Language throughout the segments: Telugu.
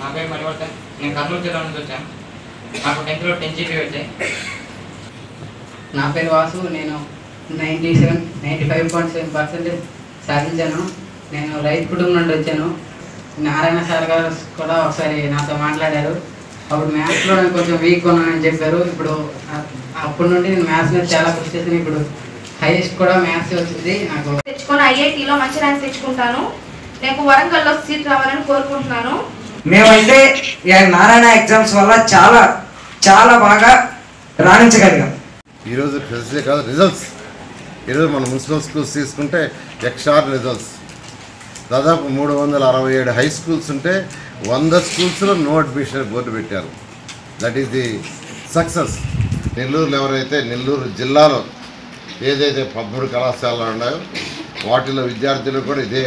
నా పేరు మణివర్ధన్ నేను కర్నూలు జిల్లా నుంచి వచ్చాను నాకు టెన్త్లో టెన్ జీబీ వచ్చాయి నా పేరు వాసు నేను ninety seven ninety five point seven percentage సాధించాను నేను రైతు కుటుంబం నుండి వచ్చాను నారాయణ సార్ గారు కూడా ఒకసారి నాతో మాట్లాడారు అప్పుడు మ్యాథ్స్లో నేను కొంచెం వీక్ ఉన్నానని చెప్పారు ఇప్పుడు ఆ- అప్పటి నుండి నేను మ్యాథ్స్ మీద చాలా కృషి చేశాను ఇప్పుడు హైయెస్ట్ కూడా మ్యాథ్స్ వచ్చింది నాకు తెచ్చుకొని ఐఐటిలో మంచి ర్యాంక్ తెచ్చుకుంటాను నాకు వరంగల్లో సీట్ రావాలని కోరుకుంటున్నాను మేమైతే ఈ నారాయణ ఎగ్జామ్స్ వల్ల చాలా చాలా బాగా రాణించగలిగాం ఈరోజు రిజల్ట్సే కాదు రిజల్ట్స్ ఈరోజు మన మున్సిపల్ స్కూల్స్ తీసుకుంటే ఎక్స్ట్రార్ రిజల్ట్స్ దాదాపు మూడు వందల అరవై ఏడు హై స్కూల్స్ ఉంటే వంద స్కూల్స్లో నో అడ్మిషన్ బోర్డు పెట్టారు దట్ ఈస్ ది సక్సెస్ నెల్లూరులో ఎవరైతే నెల్లూరు జిల్లాలో ఏదైతే పదమూడు కళాశాలలు ఉన్నాయో వాటిలో విద్యార్థులు కూడా ఇదే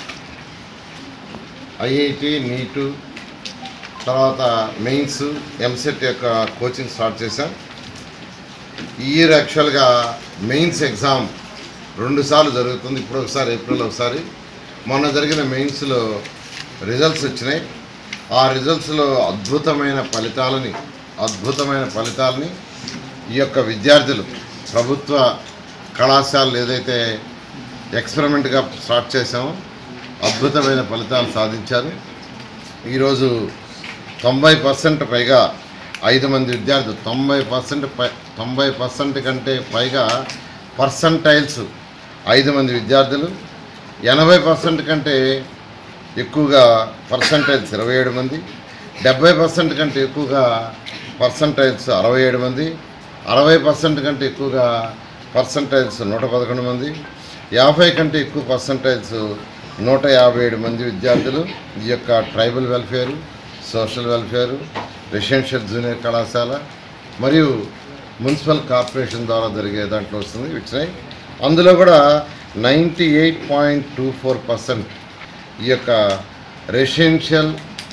ఐఐటి నీటు తర్వాత మెయిన్స్ ఎంసెట్ యొక్క కోచింగ్ స్టార్ట్ చేశాం ఈ ఇయర్ యాక్చువల్గా మెయిన్స్ ఎగ్జామ్ రెండుసార్లు జరుగుతుంది ఇప్పుడు ఒకసారి ఏప్రిల్ ఒకసారి మొన్న జరిగిన మెయిన్స్లో రిజల్ట్స్ వచ్చినాయి ఆ రిజల్ట్స్లో అద్భుతమైన ఫలితాలని అద్భుతమైన ఫలితాలని ఈ యొక్క విద్యార్థులు ప్రభుత్వ కళాశాలలు ఏదైతే ఎక్స్పెరిమెంట్గా స్టార్ట్ చేసామో అద్భుతమైన ఫలితాలు సాధించారు ఈరోజు తొంభై పర్సెంట్ పైగా ఐదు మంది విద్యార్థులు తొంభై పర్సెంట్ పై తొంభై పర్సెంట్ కంటే పైగా పర్సంటైల్స్ ఐదు మంది విద్యార్థులు ఎనభై పర్సెంట్ కంటే ఎక్కువగా పర్సంటైల్స్ ఇరవై ఏడు మంది డెబ్బై పర్సెంట్ కంటే ఎక్కువగా పర్సంటైల్స్ అరవై ఏడు మంది అరవై పర్సెంట్ కంటే ఎక్కువగా పర్సంటైల్స్ నూట పదకొండు మంది యాభై కంటే ఎక్కువ పర్సంటైల్స్ నూట యాభై ఏడు మంది విద్యార్థులు ఈ యొక్క tribal welfare social welfare residential junior కళాశాల మరియు మున్సిపల్ కార్పొరేషన్ ద్వారా జరిగే దాంట్లో వస్తుంది వచ్చినాయి అందులో కూడా ninety eight point two four percent ఈ యొక్క రెసిడెన్షియల్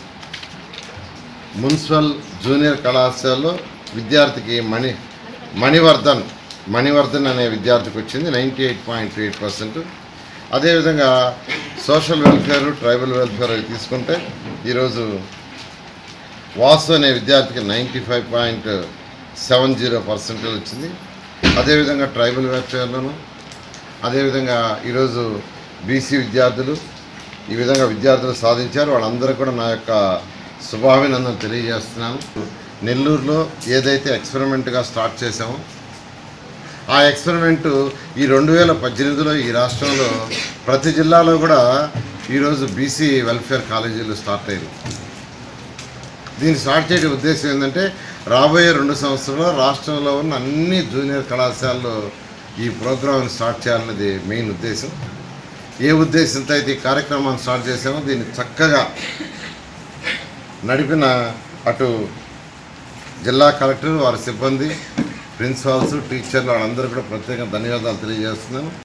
మున్సిపల్ జూనియర్ కళాశాలలో విద్యార్థికి మణి మణివర్ధన్ మణివర్ధన్ అనే విద్యార్థికి వచ్చింది ninety eight point eight percent అదేవిధంగా సోషల్ వెల్ఫేర్ ట్రైబల్ వెల్ఫేర్ అవి తీసుకుంటే ఈరోజు వాసు అనే విద్యార్థికి ninety five point seven zero percentage వచ్చింది అదేవిధంగా ట్రైబల్ వెల్ఫేర్లోను అదేవిధంగా ఈరోజు బీసీ విద్యార్థులు ఈ విధంగా విద్యార్థులు సాధించారు వాళ్ళందరూ కూడా నా యొక్క శుభాభినందన తెలియజేస్తున్నాను నెల్లూరులో ఏదైతే ఎక్స్పెరిమెంట్గా స్టార్ట్ చేసామో ఆ ఎక్స్పెరిమెంట్ ఈ రెండు వేల పద్దెనిమిదిలో ఈ రాష్ట్రంలో ప్రతి జిల్లాలో కూడా ఈరోజు బీసీ వెల్ఫేర్ కాలేజీలు స్టార్ట్ అయ్యాయి దీన్ని స్టార్ట్ చేయడం ఉద్దేశం ఏంటంటే రాబోయే రెండు సంవత్సరాల్లో రాష్ట్రంలో ఉన్న అన్ని జూనియర్ కళాశాలలో ఈ ప్రోగ్రామ్ని స్టార్ట్ చేయాలన్నది మెయిన్ ఉద్దేశం ఏ ఉద్దేశంతో అయితే ఈ కార్యక్రమాన్ని స్టార్ట్ చేసామో దీన్ని చక్కగా నడిపిన అటు జిల్లా కలెక్టర్ వారి సిబ్బంది ప్రిన్సిపాల్స్ టీచర్లు వాళ్ళందరూ కూడా ప్రత్యేకంగా ధన్యవాదాలు తెలియజేస్తున్నాను